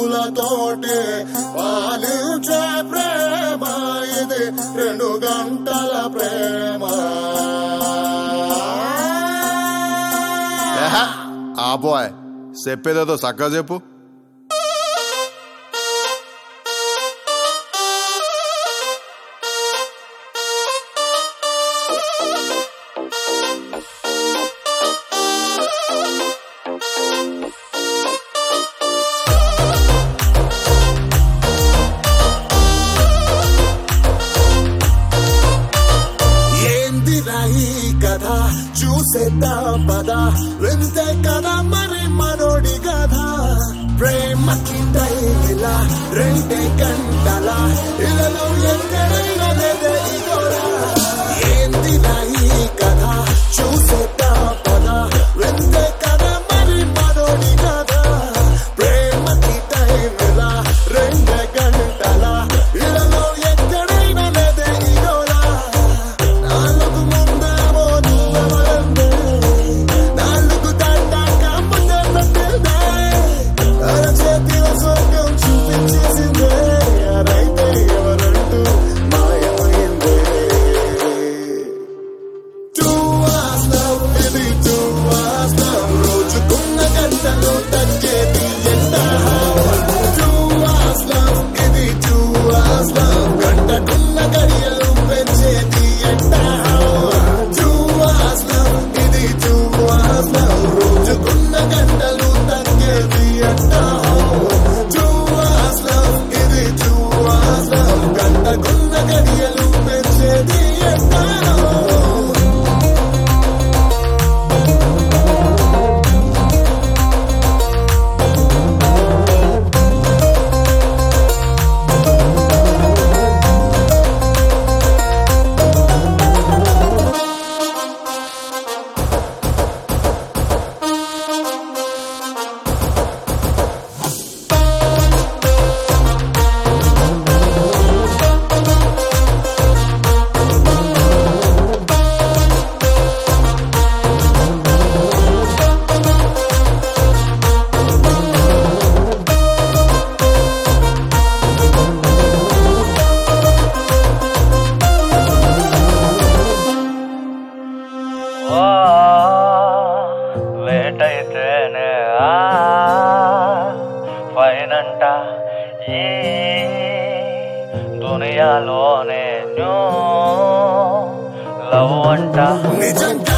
పూలతోటి పాలించే ప్రేమ ఇది రెండు గంటల ప్రేమ ఆ బాయ్ చెప్పేదేదో చక్కగా చెప్పు ఏందిరా ఈ కథ చూసేద్దాం పద వింతే కదా మరి మనోడి కథ ప్రేమకి టైమిలా రెండే గంటల ఇళ్ళలో ఎక్కడైనా లేదే ఇగోరా ఏందిరా ఈ కథ చూసేద్దాం పద వింతే కదా మరి మనోడి కథ ప్రేమకి టైమిలా రెండే గంటల ఇళ్ళలో ఎక్కడైనా లేదే ఇగోరా నాలుగు ముందేమో నువ్వెవరందే నాలుగు దాటాక ముందే పెట్టిందే అరచేతిలో స్వర్గం చూపించేసిందే అరైతే ఎవరంటూ మాయమైందే టూ అవర్స్ లవ్ ఇది టూ అవర్స్ లవ్ రోజుకున్న గంటలు తగ్గేది ఎంత టూ అవర్స్ లవ్ ఇది టూ అవర్స్ లవ్ గంటకున్న గడియలు పెంచేది ఎంత టూ అవర్స్ లవ్ ఇది టూ అవర్స్ లవ్ రోజుకున్న గంటలు తగ్గేది ఎంత టూ అవర్స్ లవ్ ఇది టూ అవర్స్ లవ్ గంటకున్న గడియలు పెంచేది ఎంత ఓ లేటైతేనే ఆ పైనంట ఈ దునియాలోనే న్యూ లవ్ అంట నిజంగా